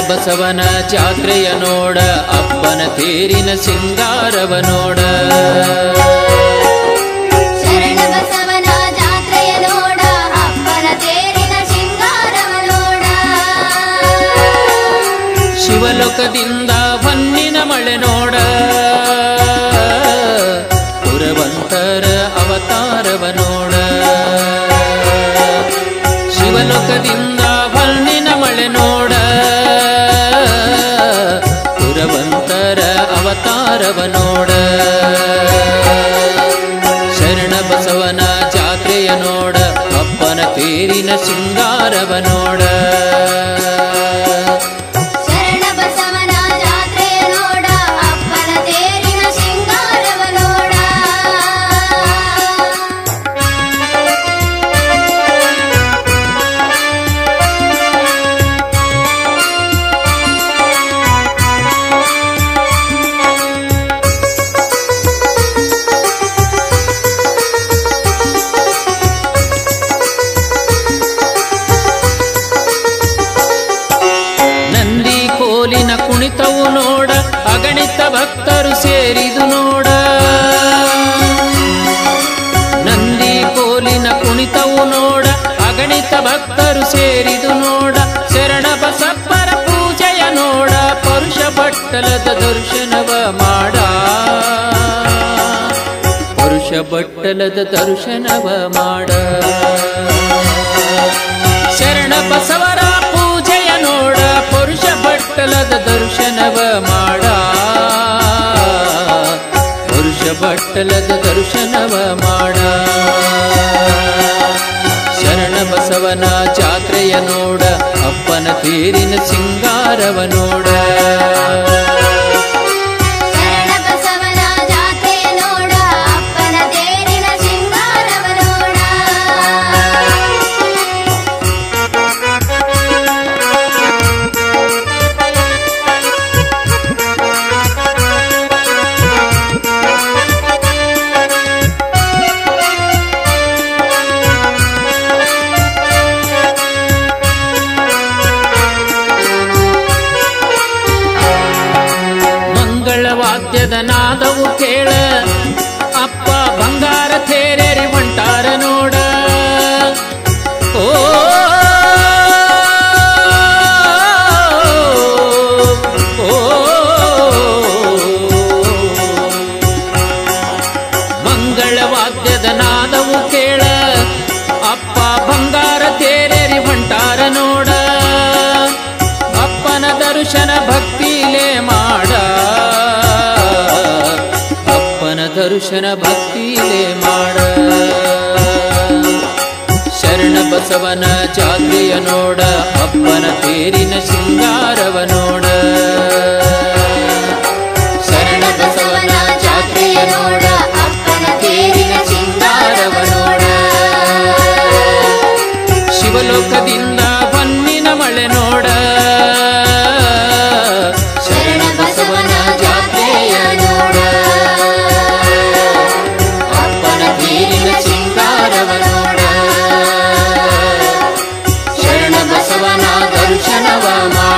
ಬಸವನ ಜಾತ್ರೆಯ ನೋಡ ಅಪ್ಪನ ತೇರಿನ ಸಿಂಗಾರವ ನೋಡ ಶರಣ ಬಸವನ ಜಾತ್ರೆಯ ನೋಡ ಅಪ್ಪನ ತೇರಿನ ಶೃಂಗಾರವ ನೋಡ ಶಿವಲೋಕದಿಂದ ಹೊನ್ನಿನ ಮಳೆ ನೋಡ ಪುರವಂತರ ಅವತಾರವ ನೋಡ ಶಿವಲೋಕದಿಂದ ಹೊನ್ನಿನ ಮಳೆ ನೋಡ ಪುರವಂತರ ಅವತಾರವ ನೋಡ ಶರಣ ಬಸವನ ಜಾತ್ರೆಯ ನೋಡ ಅಪ್ಪನ ತೇರಿನ ಸಿಂಗಾರವ ನೋಡ ಶರಣ ಬಸವನ ಜಾತ್ರೆಯ ನೋಡ ಅಪ್ಪನ ತೇರಿನ ಶೃಂಗಾರವ ನೋಡ ನಂದಿ ಕೋಲಿನ ಕುಣಿತವು ನೋಡ ಅಗಣಿತ ಭಕ್ತರು ಸೇರಿದು ನೋಡ ನಂದಿ ಕೋಲಿನ ಕುಣಿತವು ನೋಡ ಅಗಣಿತ ಭಕ್ತರು ಸೇರಿದು ನೋಡ ಶರಣ ಬಸಪ್ಪರ ಪೂಜೆಯ ನೋಡ ಪರುಷ ಬಟ್ಟಲದ ದರ್ಶನವ ಮಾಡ ಪರುಷ ಬಟ್ಟಲದ ದರ್ಶನವ ಮಾಡ ಶರಣ ಬಸವರ ಪೂಜೆಯ ನೋಡ ಪುರುಷ ಬಟ್ಟಲದ ದರ್ಶನವ ಮಾಡ ಪುರುಷ ಬಟ್ಟಲದ ದರ್ಶನವ ಮಾಡ ಶರಣ ಬಸವನ ಜಾತ್ರೆಯ ನೋಡ ಅಪ್ಪನ ತೇರಿನ ಸಿಂಗಾರವ ನೋಡ ಶರಣ ಬಸವನ ಜಾತ್ರೆಯ ನೋಡ ಅಪ್ಪನ ತೇರಿನ ಶೃಂಗಾರವ ನೋಡ ಮಂಗಳವಾದ್ಯದ ನಾದವು ಕೇಳ ಅಪ್ಪ ಬಂಗಾರ ತೇರೇರಿ ಹೊಂಟಾರ ನೋಡ ಓ ಓ, ಮಂಗಳವಾದ್ಯದ ನಾದವು ಕೇಳ ಅಪ್ಪ ಬಂಗಾರ ತೇರೇರಿ ಹೊಂಟಾರ ನೋಡ ಅಪ್ಪನ ದರ್ಶನ ಭಕ್ತಿಲೇ ಮಾಡ ಅಪ್ಪನ ದರ್ಶನ ಭಕ್ತಿಲೇ ಮಾಡ ಶರಣ ಬಸವನ ಜಾತ್ರೆಯ ನೋಡ ಅಪ್ಪನ ತೇರಿನ ಸಿಂಗಾರವ ನೋಡ ಶರಣ ಬಸವನ ಜಾತ್ರೆಯ ನೋಡ ಅಪ್ಪನ ತೇರಿನ ಸಿಂಗಾರವ ನೋಡ ಶಿವಲೋಕದಿಂದ ಹೊನ್ನಿನ ಮಳೆ ನೋಡ ಶರಣ ಬಸವನ ಜಾತ್ರೆಯ ನೋಡ ಅಪ್ಪನ ತೇರಿನ ಸಿಂಗಾರವ ನೋಡ ಶರಣ ಬಸವನ ದರ್ಶನವ ಮಾಡ